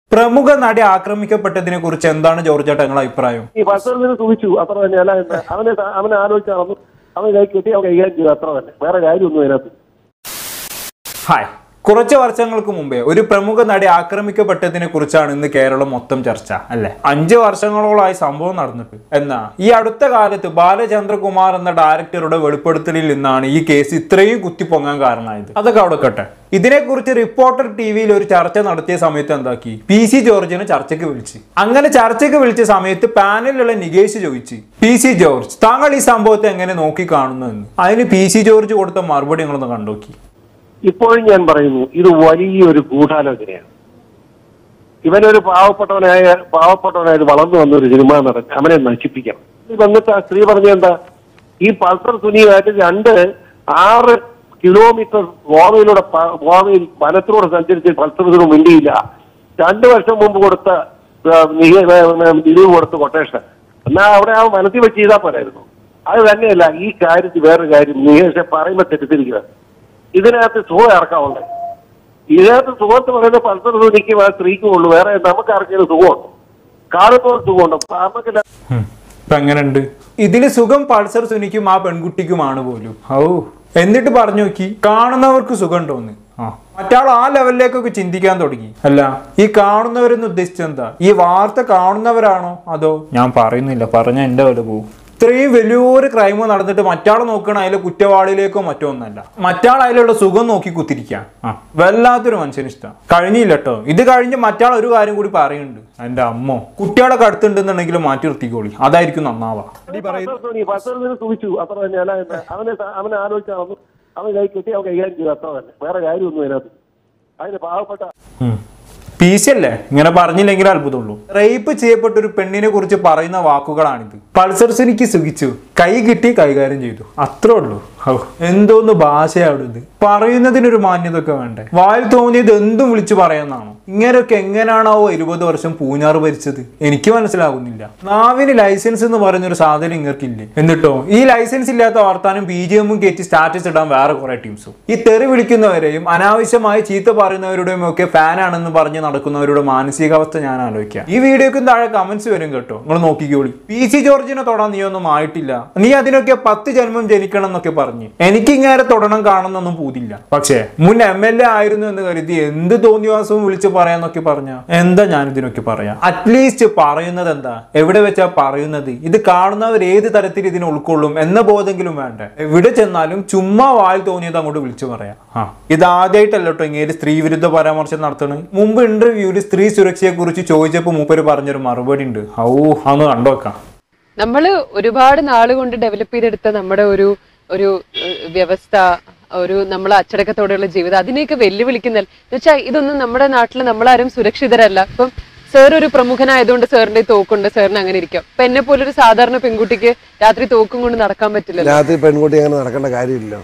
പ്രമുഖ നടി ആക്രമിക്കപ്പെട്ടതിനെ കുറിച്ച് എന്താണ് ജോർജ് ചേട്ടാ നിങ്ങളുടെ അഭിപ്രായം ഈ പത്രത്തിന് സൂചിച്ചു അത്ര തന്നെ അല്ല എന്താ അവനെ അവനെ ആലോചിച്ച് നടന്നു അവൻ കൈ കിട്ടി അവൻ കൈകാര്യം ചെയ്തു അത്ര തന്നെ വേറെ കാര്യമൊന്നും അതിനകത്ത് ഹായ് കുറച്ച് വർഷങ്ങൾക്ക് മുമ്പേ ഒരു പ്രമുഖ നടി ആക്രമിക്കപ്പെട്ടതിനെ കുറിച്ചാണ് ഇന്ന് കേരളം മൊത്തം ചർച്ച അല്ലെ അഞ്ച് വർഷങ്ങളോളമായി സംഭവം നടന്നിട്ട് എന്നാ ഈ അടുത്ത കാലത്ത് ബാലചന്ദ്രകുമാർ എന്ന ഡയറക്ടറുടെ വെളിപ്പെടുത്തലിൽ നിന്നാണ് ഈ കേസ് ഇത്രയും കുത്തിപ്പൊങ്ങാൻ കാരണമായത് അതൊക്കെ അവിടെ കട്ടെ ഇതിനെക്കുറിച്ച് റിപ്പോർട്ടർ ടി വിയിൽ ഒരു ചർച്ച നടത്തിയ സമയത്ത് എന്താക്കി പി സി ജോർജിനെ ചർച്ചയ്ക്ക് വിളിച്ച് അങ്ങനെ ചർച്ചയ്ക്ക് വിളിച്ച സമയത്ത് പാനലിലുള്ള നികേഷ് ചോദിച്ചു പി സി ജോർജ് താങ്കൾ ഈ സംഭവത്തെ എങ്ങനെ നോക്കി കാണുന്നു എന്ന് അതിന് പി സി ജോർജ് കൊടുത്ത മറുപടി നിങ്ങളൊന്ന് കണ്ടോക്കി ഇപ്പോഴും ഞാൻ പറയുന്നു ഇത് വലിയൊരു ഗൂഢാലോചനയാണ് ഇവനൊരു പാവപ്പെട്ടവനായ പാവപ്പെട്ടവനായത് വളർന്നു വന്ന ഒരു സിനിമാ നടൻ അവനെ നശിപ്പിക്കണം ഇത് വന്നിട്ട് ആ സ്ത്രീ പറഞ്ഞ എന്താ ഈ പൾസർ സുനിയുമായിട്ട് രണ്ട് ആറ് കിലോമീറ്റർ ഗോവയിലൂടെ പ- ഗോവയിൽ വനത്തിലൂടെ സഞ്ചരിച്ച് പൾസറിന് മിണ്ടിയില്ല രണ്ടു വർഷം മുമ്പ് കൊടുത്ത ആ, നിക- ആ, നിലവ് കൊടുത്ത കൊട്ടേഷൻ എന്നാ അവിടെ ആ വനത്തിൽ വെച്ച് ചെയ്താൽ പോരായിരുന്നു അത് തന്നെയല്ല ഈ കാര്യത്തിൽ വേറൊരു കാര്യം നികേഷെ പറയുമ്പോൾ തെറ്റിദ്ധരിക്കുക ഇതിനകത്ത് സുഖം ഇറക്കാവുണ്ട് ഇതിനകത്ത് സുഖത്ത് പറയുന്ന പൾസർ സുനിക്കും ആ സ്ത്രീക്കും ഉള്ളൂ വേറെ നമുക്ക് ആർക്കെങ്കിലും സുഖമുണ്ട് കാണുമ്പോൾ സുഖമുണ്ട് നമുക്കില്ല ഉം. ഇപ്പൊ എങ്ങനെയുണ്ട് ഇതില് സുഖം പൾസർ സുനിക്കും ആ പെൺകുട്ടിക്കുമാണ് പോലും ഔ എന്നിട്ട് പറഞ്ഞു നോക്കി കാണുന്നവർക്ക് സുഖം ഉണ്ടോന്ന് ആ മറ്റാൾ ആ ലെവലിലേക്കൊക്കെ ചിന്തിക്കാൻ തുടങ്ങി അല്ല ഈ കാണുന്നവരെന്ന് ഉദ്ദേശിച്ചത് എന്താ ഈ വാർത്ത കാണുന്നവരാണോ അതോ ഞാൻ പറയുന്നില്ല പറഞ്ഞ എന്റെ വില പോവും ഇത്രയും വലിയൊരു ക്രൈം നടന്നിട്ട് മറ്റാൾ നോക്കണ അതിലെ കുറ്റവാളിയിലേക്കോ മറ്റോ ഒന്നല്ല മറ്റാൾ അതിലുള്ള സുഖം നോക്കി കുത്തിരിക്കാൻ ആ വല്ലാത്തൊരു മനുഷ്യന് ഇഷ്ടം കഴിഞ്ഞില്ല കേട്ടോ ഇത് കഴിഞ്ഞ് മറ്റാൾ ഒരു കാര്യം കൂടി പറയുന്നുണ്ട് എന്റെ അമ്മോ കുട്ടികളൊക്കെ അടുത്തുണ്ടെന്നുണ്ടെങ്കിൽ മാറ്റി നിർത്തിക്കോളി അതായിരിക്കും നന്നാവാ പൾസറിന് സൂചിച്ചു അത്ര തന്നെ അല്ല എന്താ അവനെ അവനെ ആലോചിച്ച് നടന്നു അവൻ കൈ കിട്ടി അവൻ കൈകാര്യം ചെയ്തു അത്ര തന്നെ വേറെ കാര്യമൊന്നും അതിനകത്ത് അതിന് പാവപ്പെട്ട പി സി അല്ലേ ഇങ്ങനെ പറഞ്ഞില്ലെങ്കിൽ അത്ഭുതമുള്ളൂ റേപ്പ് ചെയ്യപ്പെട്ട ഒരു പെണ്ണിനെ കുറിച്ച് പറയുന്ന വാക്കുകളാണിത് പൾസർസിനിക്ക് സുഖിച്ചു കൈ കിട്ടി കൈകാര്യം ചെയ്തു അത്രേ ഉള്ളൂ ഹൗ, എന്തോന്ന് ഭാഷയാണ് ഇത് പറയുന്നതിനൊരു മാന്യത ഒക്കെ വേണ്ടേ വായിൽ തോന്നിയത് എന്തും വിളിച്ചു പറയാന്നാണോ ഇങ്ങനെയൊക്കെ എങ്ങനെയാണാവോ ഇരുപത് വർഷം പൂഞ്ഞാറ് ഭരിച്ചത് എനിക്ക് മനസ്സിലാകുന്നില്ല നാവിന് ലൈസൻസ് എന്ന് പറയുന്ന ഒരു സാധനം ഇങ്ങർക്കില്ലേ എന്നിട്ടോ ഈ ലൈസൻസ് ഇല്ലാത്ത വർത്താനം ബി ജി എമ്മും കയറ്റി സ്റ്റാറ്റസ് ഇടാൻ വേറെ കുറെ ടീംസും ഈ തെറി വിളിക്കുന്നവരെയും അനാവശ്യമായി ചീത്ത പറയുന്നവരുടെയും ഒക്കെ ഫാനാണെന്ന് പറഞ്ഞ് നടക്കുന്നവരുടെ മാനസികാവസ്ഥ ഞാൻ ആലോചിക്കാം ഈ വീഡിയോക്കും താഴെ കമന്റ്സ് വരും കേട്ടോ നിങ്ങൾ നോക്കിക്കോളി പി സി ജോർജിനെ തൊടാൻ നീ ഒന്നും ആയിട്ടില്ല നീ അതിനൊക്കെ പത്ത് ജന്മം ജനിക്കണം എന്നൊക്കെ പറഞ്ഞു എനിക്ക് ഇങ്ങനെ തൊടണം കാണുന്നൊന്നും പൂതില്ല പക്ഷേ മുൻ എം എൽ എ ആയിരുന്നു എന്ന് കരുതി എന്ത് തോന്നിവാസവും വിളിച്ച് പറയാന്നൊക്കെ പറഞ്ഞ എന്താ ഞാൻ ഇതിനൊക്കെ പറയാ അറ്റ്ലീസ്റ്റ് പറയുന്നത് എന്താ എവിടെ വെച്ചാ പറയുന്നത് ഇത് കാണുന്നവർ ഏത് തരത്തിൽ ഇതിനെ ഉൾക്കൊള്ളും എന്ന ബോധെങ്കിലും വേണ്ടേ എവിടെ ചെന്നാലും ചുമ്മാ വായിൽ തോന്നിയത് അങ്ങോട്ട് വിളിച്ചു പറയാം ആ ഇത് ആദ്യമായിട്ടല്ല കേട്ടോ ഇങ്ങനെ സ്ത്രീ വിരുദ്ധ പരാമർശം നടത്തണത് മുമ്പ് ഇന്റർവ്യൂവിൽ സ്ത്രീ സുരക്ഷയെ കുറിച്ച് ചോദിച്ചപ്പോൾ മൂപ്പര് പറഞ്ഞൊരു മറുപടി ഉണ്ട് ഔ അന്ന് കണ്ടോക്കാം നമ്മൾ ഒരുപാട് നാൾ കൊണ്ട് ഡെവലപ്പ് ചെയ്തെടുത്ത നമ്മുടെ ഒരു ഒരു ഏഹ്, വ്യവസ്ഥ ഒരു നമ്മൾ അച്ചടക്കത്തോടെയുള്ള ജീവിതം അതിനെയൊക്കെ വെല്ലുവിളിക്കുന്ന എന്നുവെച്ചാൽ ഇതൊന്നും നമ്മുടെ നാട്ടിൽ നമ്മളാരും സുരക്ഷിതരല്ല ഇപ്പം സാർ ഒരു പ്രമുഖനായതുകൊണ്ട് സാറിന്റെ തോക്കുണ്ട് സാറിന് അങ്ങനെ ഇരിക്കാം ഇപ്പൊ എന്നെ പോലൊരു സാധാരണ പെൺകുട്ടിക്ക് രാത്രി തോക്കും കൊണ്ട് നടക്കാൻ പറ്റില്ലല്ലോ രാത്രി പെൺകുട്ടി അങ്ങനെ നടക്കേണ്ട കാര്യമില്ലല്ലോ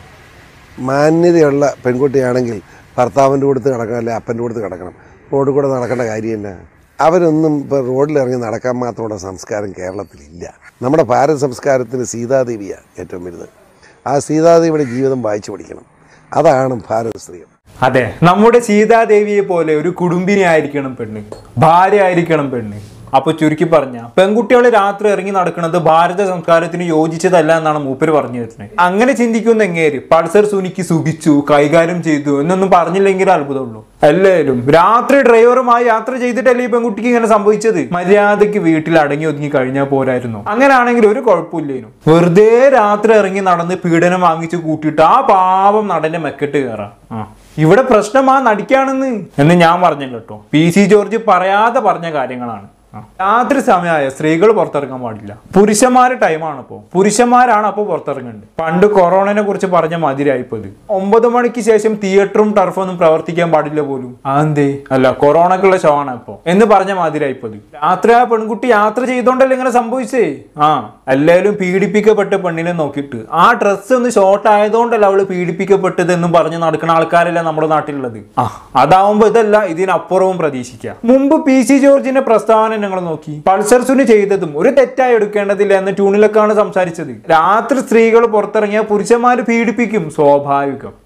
മാന്യതയുള്ള പെൺകുട്ടിയാണെങ്കിൽ ഭർത്താവിൻ്റെ കൊടുത്ത് കിടക്കണം അല്ലെ അപ്പൻ്റെ കൊടുത്ത് കിടക്കണം റോഡിൽ കൂടെ നടക്കേണ്ട കാര്യം തന്നെ അവരൊന്നും ഇപ്പോൾ റോഡിലിറങ്ങി നടക്കാൻ മാത്രമുള്ള സംസ്കാരം കേരളത്തിലില്ല നമ്മുടെ ഭാരത സംസ്കാരത്തിന് സീതാദേവിയാണ് ഏറ്റവും വലുത് ആ സീതാദേവിയുടെ ജീവിതം വായിച്ചു പഠിക്കണം അതാണ് ഭാരത സ്ത്രീയം അതെ നമ്മുടെ സീതാദേവിയെ പോലെ ഒരു കുടുംബിനി ആയിരിക്കണം പെണ്ണ് ഭാര്യ ആയിരിക്കണം പെണ്ണ് അപ്പൊ ചുരുക്കി പറഞ്ഞ പെൺകുട്ടികൾ രാത്രി ഇറങ്ങി നടക്കുന്നത് ഭാരത സംസ്കാരത്തിന് യോജിച്ചതല്ല എന്നാണ് മൂപ്പര് പറഞ്ഞു വരുന്നത് അങ്ങനെ ചിന്തിക്കുന്ന എങ്ങേര് പൾസർ സുനിക്ക് സുഖിച്ചു കൈകാര്യം ചെയ്തു എന്നൊന്നും പറഞ്ഞില്ലെങ്കിൽ അത്ഭുതമുള്ളൂ എല്ലാവരും രാത്രി ഡ്രൈവറുമായി യാത്ര ചെയ്തിട്ടല്ലേ ഈ പെൺകുട്ടിക്ക് ഇങ്ങനെ സംഭവിച്ചത് മര്യാദയ്ക്ക് വീട്ടിൽ അടങ്ങി ഒതുങ്ങി കഴിഞ്ഞാൽ പോരായിരുന്നു അങ്ങനെയാണെങ്കിൽ ഒരു കുഴപ്പമില്ലേനു വെറുതെ രാത്രി ഇറങ്ങി നടന്ന് പീഡനം വാങ്ങിച്ചു കൂട്ടിയിട്ട് ആ പാവം നടന്റെ മെക്കെട്ട് കയറാം ആ ഇവിടെ പ്രശ്നം ആ നടിക്കാണെന്ന് എന്ന് ഞാൻ പറഞ്ഞില്ല കേട്ടോ പി സി ജോർജ് പറയാതെ പറഞ്ഞ കാര്യങ്ങളാണ് ആ. രാത്രി സമയമായ സ്ത്രീകൾ പുറത്തിറങ്ങാൻ പാടില്ല പുരുഷന്മാരുടെ ടൈമാണ് ഇപ്പോൾ പുരുഷന്മാരാണ് അപ്പോൾ പുറത്തിറങ്ങേണ്ടത് പണ്ട് കൊറോണനെ കുറിച്ച് പറഞ്ഞ മതിരായിപ്പത് ഒമ്പത് മണിക്ക് ശേഷം തിയേറ്ററും ടർഫൊന്നും പ്രവർത്തിക്കാൻ പാടില്ല പോലും അതെന്തേ അല്ല കൊറോണക്കുള്ള ഷോ ആണ് ഇപ്പോ എന്ന് പറഞ്ഞ മാതിരായിപ്പത് രാത്രി ആ പെൺകുട്ടി യാത്ര ചെയ്തോണ്ടല്ലേ ഇങ്ങനെ സംഭവിച്ചേ ആ എല്ലാവരും പീഡിപ്പിക്കപ്പെട്ട പെണ്ണിനെ നോക്കിയിട്ട് ആ ഡ്രസ്സ് ഒന്ന് ഷോർട്ട് ആയതുകൊണ്ടല്ല അവള് പീഡിപ്പിക്കപ്പെട്ടത് എന്നും പറഞ്ഞ് നടക്കുന്ന ആൾക്കാരല്ല നമ്മുടെ നാട്ടിലുള്ളത് ആ അതാവുമ്പോ ഇതല്ല ഇതിനപ്പുറവും പ്രതീക്ഷിക്കാം മുമ്പ് പി സി ജോർജിന്റെ പ്രസ്താവന ഞങ്ങൾ നോക്കി പൾസർ സുനി ചെയ്തതും ഒരു തെറ്റായി എടുക്കേണ്ടതില്ല എന്ന ട്യൂണിലൊക്കെയാണ് സംസാരിച്ചത് രാത്രി സ്ത്രീകൾ പുറത്തിറങ്ങിയാൽ പുരുഷന്മാര് പീഡിപ്പിക്കും സ്വാഭാവികം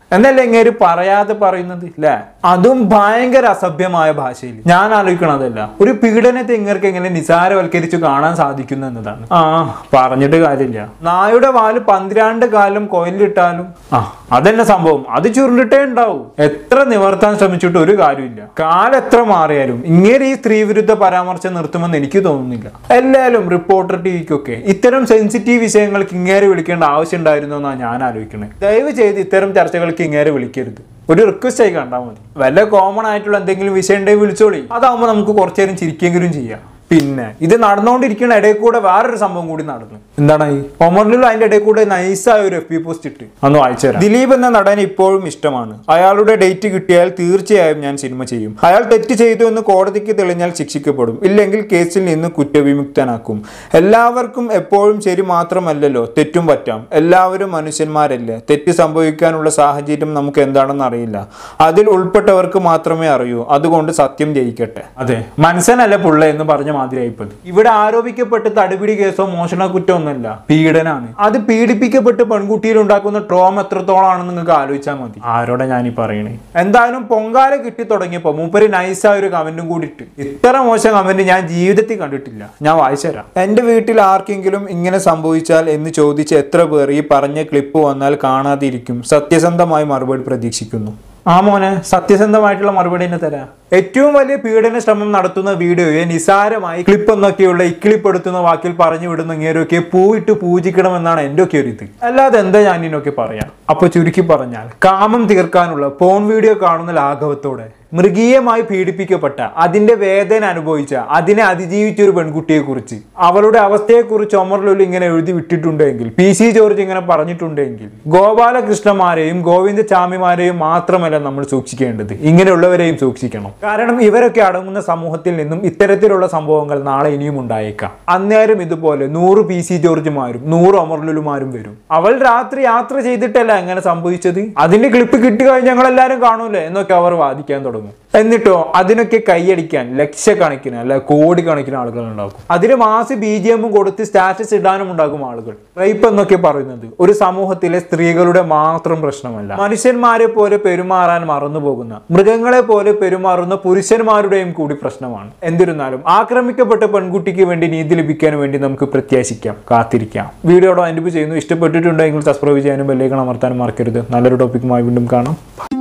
എന്നല്ലേ ഇങ്ങേര് പറയാതെ പറയുന്നത് അല്ലേ അതും ഭയങ്കര അസഭ്യമായ ഭാഷയിൽ ഞാൻ ആലോചിക്കണതല്ല ഒരു പീഡനത്തെ ഇങ്ങർക്ക് എങ്ങനെ നിസാരവൽക്കരിച്ച് കാണാൻ സാധിക്കുന്നു എന്നതാണ് ആ പറഞ്ഞിട്ട് കാര്യമില്ല നായുടെ വാല് പന്തിരാണ്ട് കാലം കോയിലിട്ടാലും ആ അതന്നെ സംഭവം അത് ചുരുണ്ടിട്ടേ ഉണ്ടാവും എത്ര നിവർത്താൻ ശ്രമിച്ചിട്ട് ഒരു കാര്യമില്ല കാലം എത്ര മാറിയാലും ഇങ്ങനെ ഈ സ്ത്രീ വിരുദ്ധ പരാമർശം നിർത്തുമെന്ന് എനിക്ക് തോന്നുന്നില്ല എല്ലാവരും റിപ്പോർട്ടർ ടിവിക്കൊക്കെ ഇത്തരം സെൻസിറ്റീവ് വിഷയങ്ങൾക്ക് ഇങ്ങേരെ വിളിക്കേണ്ട ആവശ്യം ഉണ്ടായിരുന്നു എന്നാണ് ഞാൻ ആലോചിക്കുന്നത് ദയവ് ചെയ്ത് ഇത്തരം ചർച്ചകൾക്ക് ഇങ്ങേരെ വിളിക്കരുത് ഒരു റിക്വസ്റ്റ് ആയി കണ്ടാൽ മതി വല്ല കോമൺ ആയിട്ടുള്ള എന്തെങ്കിലും വിഷയം ഉണ്ടെങ്കിൽ വിളിച്ചോളി അതാവുമ്പോൾ നമുക്ക് കുറച്ചു നേരം ചിരിക്കെങ്കിലും ചെയ്യാം പിന്നെ ഇത് നടന്നുകൊണ്ടിരിക്കുന്ന ഇടയിൽ കൂടെ വേറൊരു സംഭവം കൂടി നടന്നു എന്താണ് ഈ ഒമറിലും അതിന്റെ ഇടയിൽ കൂടെ നൈസായ ഒരു എഫ് പി പോസ്റ്റ് ഇട്ട് അന്ന് വായിച്ചു തരാം ദിലീപ് എന്ന നടൻ ഇപ്പോഴും ഇഷ്ടമാണ് അയാളുടെ ഡേറ്റ് കിട്ടിയാൽ തീർച്ചയായും ഞാൻ സിനിമ ചെയ്യും അയാൾ തെറ്റ് ചെയ്തു എന്ന് കോടതിക്ക് തെളിഞ്ഞാൽ ശിക്ഷിക്കപ്പെടും ഇല്ലെങ്കിൽ കേസിൽ നിന്ന് കുറ്റവിമുക്തനാക്കും എല്ലാവർക്കും എപ്പോഴും ശരി മാത്രമല്ലല്ലോ തെറ്റും പറ്റാം എല്ലാവരും മനുഷ്യന്മാരല്ലേ തെറ്റ് സംഭവിക്കാനുള്ള സാഹചര്യം നമുക്ക് എന്താണെന്ന് അറിയില്ല അതിൽ ഉൾപ്പെട്ടവർക്ക് മാത്രമേ അറിയൂ അതുകൊണ്ട് സത്യം ജയിക്കട്ടെ അതെ മനസ്സനല്ല പുള്ള എന്ന് പറഞ്ഞ മാതിരിയായിപ്പത് ഇവിടെ ആരോപിക്കപ്പെട്ട് തടുപിടി കേസോ മോഷണ കുറ്റമോ ഒന്നല്ല പീഡനാണ് അത് പീഡിപ്പിക്കപ്പെട്ട് പെൺകുട്ടിയിൽ ഉണ്ടാക്കുന്ന ട്രോം എത്രത്തോളാണെന്ന് നിങ്ങൾക്ക് ആലോചിച്ചാൽ മതി ആരോടെ ഞാൻ ഈ പറയണേ എന്തായാലും പൊങ്കാല കിട്ടി തുടങ്ങിയപ്പോ മൂപ്പര് നൈസായ ഒരു കമന്റും കൂടി ഇട്ട് ഇത്ര മോശം കമന്റ് ഞാൻ ജീവിതത്തിൽ കണ്ടിട്ടില്ല ഞാൻ വായിച്ചുതരാം എന്റെ വീട്ടിൽ ആർക്കെങ്കിലും ഇങ്ങനെ സംഭവിച്ചാൽ എന്ന് ചോദിച്ച് എത്ര പേർ ഈ പറഞ്ഞ ക്ലിപ്പ് വന്നാൽ കാണാതിരിക്കും സത്യസന്ധമായി മറുപടി പ്രതീക്ഷിക്കുന്നു ആ മോനെ സത്യസന്ധമായിട്ടുള്ള മറുപടി തന്നെ തരാം ഏറ്റവും വലിയ പീഡന ശ്രമം നടത്തുന്ന വീഡിയോയെ നിസാരമായി ക്ലിപ്പ് എന്നൊക്കെയുള്ള ഇക്കിളിപ്പെടുത്തുന്ന വാക്കിൽ പറഞ്ഞു വിടുന്ന ഇങ്ങനെയൊക്കെ പൂവിട്ട് പൂജിക്കണമെന്നാണ് എൻ്റെ ഒക്കെ ഒരു ഇത് അല്ലാതെ എന്താ ഞാൻ ഇതിനൊക്കെ പറയാം അപ്പൊ ചുരുക്കി പറഞ്ഞാൽ കാമം തീർക്കാനുള്ള പോൺ വീഡിയോ കാണുന്ന ലാഘവത്തോടെ മൃഗീയമായി പീഡിപ്പിക്കപ്പെട്ട അതിന്റെ വേദന അനുഭവിച്ച അതിനെ അതിജീവിച്ച ഒരു പെൺകുട്ടിയെ കുറിച്ച് അവളുടെ അവസ്ഥയെക്കുറിച്ച് ഒമർ ലുലു ഇങ്ങനെ എഴുതി വിട്ടിട്ടുണ്ടെങ്കിൽ പി സി ജോർജ് ഇങ്ങനെ പറഞ്ഞിട്ടുണ്ടെങ്കിൽ ഗോപാലകൃഷ്ണന്മാരെയും ഗോവിന്ദ ചാമിമാരെയും മാത്രമല്ല നമ്മൾ സൂക്ഷിക്കേണ്ടത് ഇങ്ങനെയുള്ളവരെയും സൂക്ഷിക്കണം കാരണം ഇവരൊക്കെ അടങ്ങുന്ന സമൂഹത്തിൽ നിന്നും ഇത്തരത്തിലുള്ള സംഭവങ്ങൾ നാളെ ഇനിയും ഉണ്ടായേക്കാം അന്നേരം ഇതുപോലെ നൂറ് പി സി ജോർജുമാരും നൂറ് ഒമർ ലുലുമാരും വരും അവൾ രാത്രി യാത്ര ചെയ്തിട്ടല്ല എങ്ങനെ സംഭവിച്ചത് അതിന്റെ ക്ലിപ്പ് കിട്ടിക്കഴിഞ്ഞ് ഞങ്ങൾ എല്ലാവരും കാണൂലേ എന്നൊക്കെ അവർ വാദിക്കാൻ തുടങ്ങും എന്നിട്ടോ അതിനൊക്കെ കൈയടിക്കാൻ ലക്ഷക്കണക്കിന് അല്ല കോടിക്കണക്കിന് ആളുകൾ ഉണ്ടാകും അതിന് മാസ് ബി ജി എമ്മും കൊടുത്ത് സ്റ്റാറ്റസ് ഇടാനും ഉണ്ടാകും ആളുകൾ റേപ്പ് എന്നൊക്കെ പറയുന്നത് ഒരു സമൂഹത്തിലെ സ്ത്രീകളുടെ മാത്രം പ്രശ്നമല്ല മനുഷ്യന്മാരെ പോലെ പെരുമാറാൻ മറന്നു പോകുന്ന മൃഗങ്ങളെ പോലെ പെരുമാറുന്ന പുരുഷന്മാരുടെയും കൂടി പ്രശ്നമാണ് എന്നിരുന്നാലും ആക്രമിക്കപ്പെട്ട പെൺകുട്ടിക്ക് വേണ്ടി നീതി ലഭിക്കാൻ വേണ്ടി നമുക്ക് പ്രത്യാശിക്കാം കാത്തിരിക്കാം വീഡിയോയുടെ അനുഭവം ചെയ്യുന്നു ഇഷ്ടപ്പെട്ടിട്ടുണ്ടെങ്കിൽ സബ്സ്ക്രൈബ് ചെയ്യാനും ബെല്ലേക്കണം അമർത്താനും മറക്കരുത് നല്ലൊരു ടോപ്പിക്കുമായി വീണ്ടും കാണാം